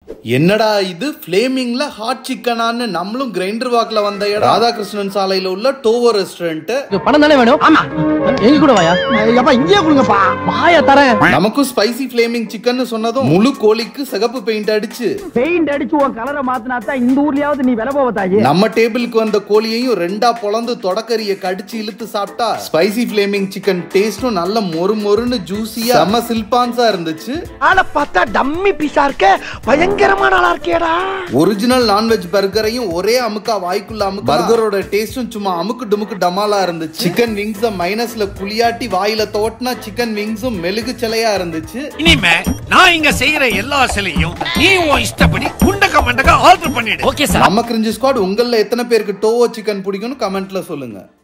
என்னடா இது ஃபிளேமிங்ல ஹாட் சிக்கனான்னு நம்மளும் கிரைண்டர் வாக்ல வந்த இடம் ராதாகிருஷ்ணன் சாலையில உள்ள டோவோ ரெஸ்டாரண்ட் பணம் தானே வேணும் ஆமா எங்க கூட வாயா எப்பா இங்கேயே கொடுங்கப்பா வாயா தரேன் நமக்கும் ஸ்பைசி ஃபிளேமிங் சிக்கன் சொன்னதும் முழு கோழிக்கு சிகப்பு பெயிண்ட் அடிச்சு பெயிண்ட் அடிச்சு உன் கலரை மாத்தினா தான் இந்த ஊர்லயாவது நீ விலை போவ தாயி நம்ம டேபிளுக்கு வந்த கோழியையும் ரெண்டா பொளந்து தொடக்கறிய கடிச்சு இழுத்து சாப்பிட்டா ஸ்பைசி ஃபிளேமிங் சிக்கன் டேஸ்டும் நல்ல மொறு மொறுன்னு ஜூசியா செம்ம சில்பான்ஸா இருந்துச்சு ஆளை பார்த்தா டம்மி பீஸா இருக்க பயங்கரமான ஆளா இருக்கேடா ஒரிஜினல் நான்வெஜ் பர்கரையும் ஒரே அமுக்கா வாய்க்குள்ள அமுக்கு பர்கரோட டேஸ்டும் சும்மா அமுக்கு டுமுக்கு டமாலா இருந்துச்சு சிக்கன் விங்ஸ் மைனஸ்ல குளியாட்டி வாயில தோட்டினா சிக்கன் விங்ஸும் மெழுகு சிலையா இருந்துச்சு இனிமே நான் இங்க செய்யற எல்லா சிலையும் நீ உன் இஷ்டப்படி குண்டக்க மண்டக்க ஆல்டர் பண்ணிடு ஓகே சார் நம்ம கிரிஞ்சு ஸ்குவாட் உங்கள எத்தனை பேருக்கு டோவோ சிக்கன் பிடிக்கும்னு கமெண்ட்ல சொல்லுங்க